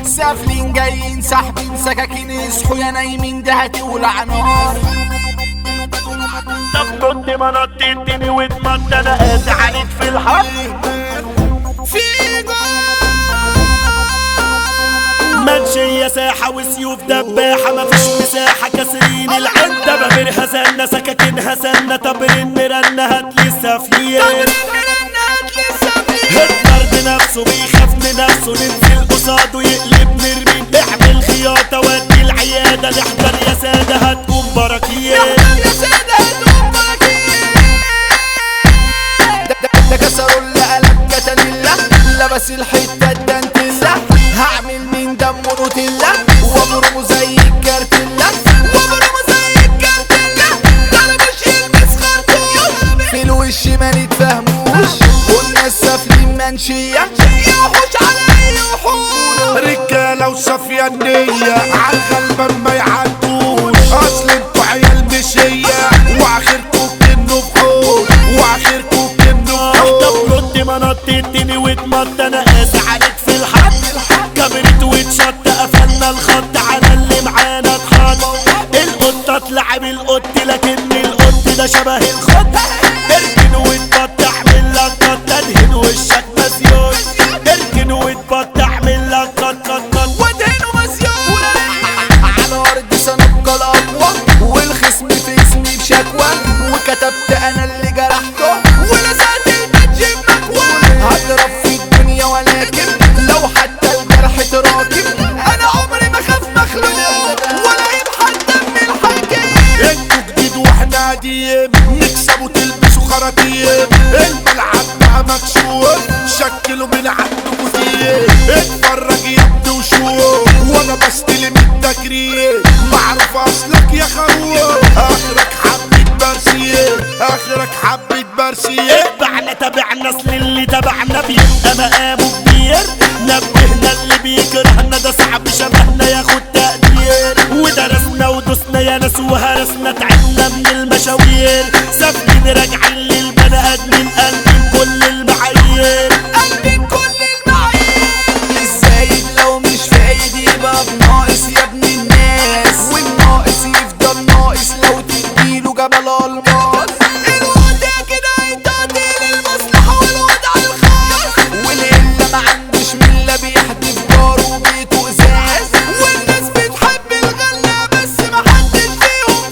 سافلين جايين ساحبين سكاكين يصحوا يا نايمين ده هتولع نار طب كنت ما نطيتني واتمد انا قاسي عليك في الحق في منشية ساحة وسيوف دباحة مفيش مساحة كاسرين العدة بغيرها سنة سكاكينها سنة طب رن رن هاتلي السفير هتلر بنفسه بيخاف من نفسه ننزل قصاده يقلب نرمين اعمل خياطة ودي العيادة نحضر يا سادة هتقوم براكين ده كسروا اللي قلب كتانيلا لبس الحتة الدانتيلا هعمل من دمه نوتيلا وابرمه زي الكارتيلا وابرمه زي الكارتيلا ده انا مش يلبس خرطوم في الوش ما نتفهموش قلنا السفلين منشية يوحوش على اي وحوش رجالة وصافية النية عالغلبان ما يعدوش اصل انتوا عيال مشية واخركوا كنوا بحوش واخركوا كنوا طب بحوش رد ما نطيتني واتمط انا قاسي عليك في الحق كبرت واتشط قفلنا الخط على اللي معانا اتخط القطة تلعب القط لكن القط ده شبه الخط اركن واتبط اعمل لك قط ادهن وشك مسيون اركن واتبط اعمل لك قط قط قط ودهنه مسيون على ارض سنبقى الاقوى والخصم في اسمي بشكوى وكتبت انا اللي جرحته ولزقت البادج بمكوى هضرب في الدنيا ولكن لو حتى الجرح تراكم انا عمري ما خاف مخلوق ولا يبحث دم الحاكم انتوا جديد واحنا قديم نكسبوا تلبسوا خراطيم الملعب بقى مكشوف شكلوا من عندكوا دي اتفرج يا ابني وشوف وانا بستلم التكريم معروف اصلك يا خروف اخرك حبة برسيم اخرك حبة برسيم اتبعنا تبعنا اصل اللي تبعنا بيبقى مقامه كبير نبهنا اللي بيكرهنا ده صعب شبهنا ياخد تقدير ودرسنا ودوسنا يا ناس وهرسنا تعبنا من المشاوير سافرين راجعين للبني ادمين قلبين كل المعايير قلبي كل المعايير الزايد لو مش فايد يبقى بناقص يا ابن الناس والناقص يفضل ناقص لو تديله جبل الماس الوضع كده هيتعدل المصلحة والوضع الخاص واللي ما عندوش ملة بيحدف جاره وبيته ازاز والناس بتحب الغلة بس ما حدش فيهم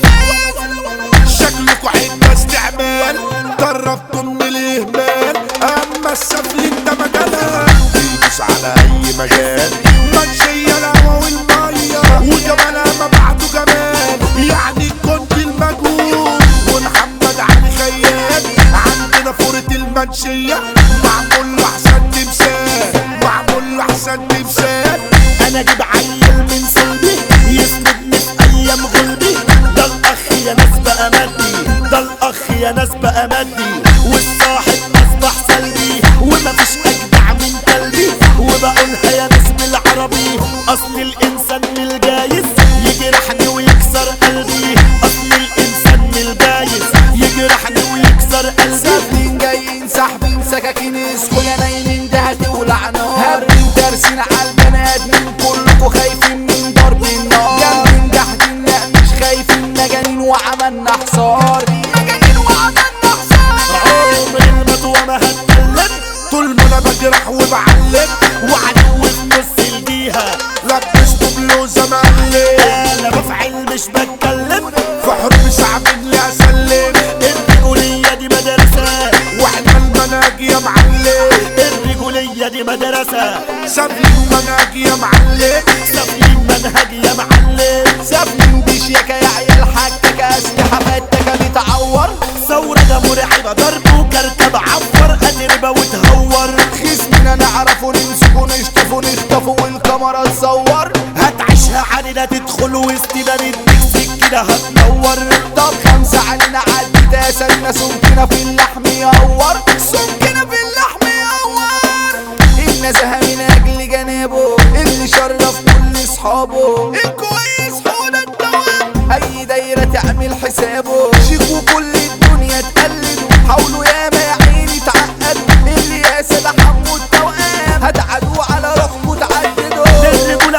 فاز شكلكوا عدة استعمال قربتوا من الاهمال اما السفلين ده مجالها بيدوس على اي مجال منشية الهوا والمية وجمالها ما بعده جمال يعني كنت المجهول ومحمد علي خيال عندنا فورة المنشية معمول له احسن تمثال معمول له احسن تمثال انا اجيب عيل من صلبي يسندني في ايام غلبي ده الاخ يا ناس بقى مادي ده الاخ يا ناس بقى مادي والصاحب اصبح سلبي ومفيش اجدع من قلبي وبقولها يا ناس بالعربي اصل الانسان من الجايز يجرحني ويكسر قلبي اصل الانسان من الجايز يجرحني ويكسر قلبي سافلين جايين ساحبين سكاكين يصحوا يا نايمين ده هتولع نار هابين دارسين على البني ادمين كلكوا خايفين من ضرب النار جنبين جاحدين لا مش خايفين مجانين وعملنا حصار مجانين وعملنا حصار عمر المطوة ما هتكلم طول ما انا بجرح وبعلم وعدو في نص الجيهة لبسته بلوزة مقلب انا بفعل مش بتكلم في حروب صعب اللي اسلم الرجولية دي مدرسة واحنا المناجي يا معلم الرجولية دي مدرسة سابلي المناجي يا معلم سافلين منهج يا معلم سافلين بشياكة يا عيال حكك اسلحة فتكة بتعور ثورة ده مرعبة ضرب وكركب عفر أتربة وتهور خصمنا نعرفه نمسكه نشطفه نخطفه والكاميرا تصور هتعيشها عنيدة تدخل وسطنا نديك سكينة هتنور طب خمسة علينا عدي تاسلنا سمكنا في اللحم يعور سمكنا في اللحم يعور النزهة من أجل جنابه اللي شرف كل أصحابه الكويس حول الدوام أي دايرة تعمل حسابه شيكوا كل الدنيا تقلدوا حاولوا ياما يا عيني تعقدوا اللي يا سيدة حمو التوأم هتعدوا على روحكوا تعددوا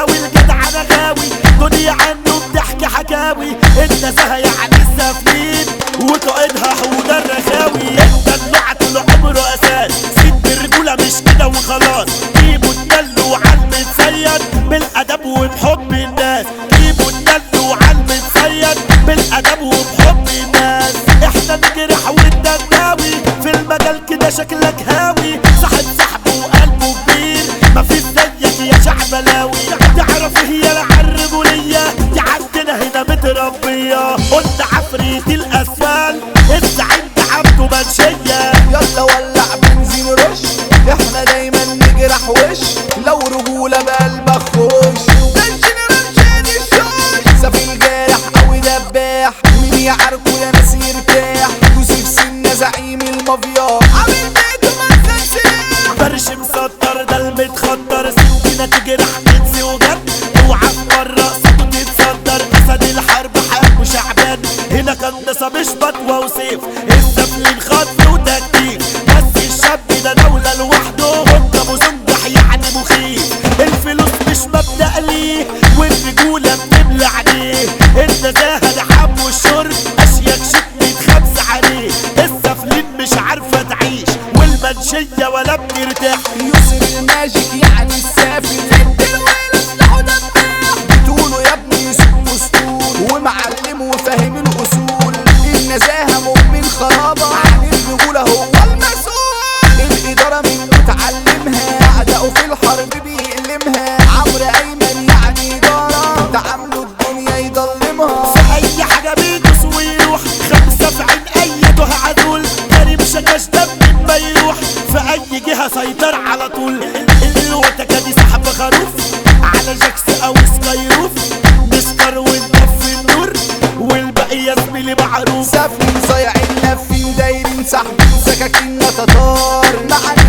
بلاوي تعرف هي العرجولية دي عندنا هنا متربية قلنا عفريت الاسفل الزعيم ده عبده منشية يلا ولع بنزين رش احنا دايما نجرح وش لو رجولة بقلبك خش ده الجنرال شادي الشوش سفي الجارح او دباح مين يعاركوا يا ناس يرتاح يوسف سنة زعيم المافيا عامل بيته ما تنساش فرش مسطر ده المتخطر سكينة تجرح تنسي وجد اوعى في مرة صوته تتصدر اسد الحرب حق وشعبان هنا كان نسا مش بطوة وسيف السفلين خطف وتكتيك بس الشاب ده دولة لوحده وانت مزنجح يعني مخيف الفلوس مش مبدأ ليه والرجولة بتملى عليه النزاهة ده حب والشرب اشيك شتمة خمسة عليه السفلين مش عارفة تعيش والمنشية ولا بترتاح يوسف الماجيك يعني السافل الدين ويلسلحوا دباح بتقولوا يا ابني يوسف اسطول ومعلم وفاهم الاصول النزاهه مؤمن خرابه عن الرجوله هو المسؤول الاداره منه اتعلمها اعدائه في الحرب بيقلمها عمرو ايمن يعني اداره تعامله الدنيا يضلمها في اي حاجة بيدوس ويروح خمسة في عين ايده عدول كريم شكاش دم ما يروح في اي جهة سيطر على طول الوتكة دي سحب خروف على جاكس او سكايروف نسكر ونطفي النور والباقي يا زميلي معروف سافلين صايعين لافين دايرين سحبين سكاكين تتار مع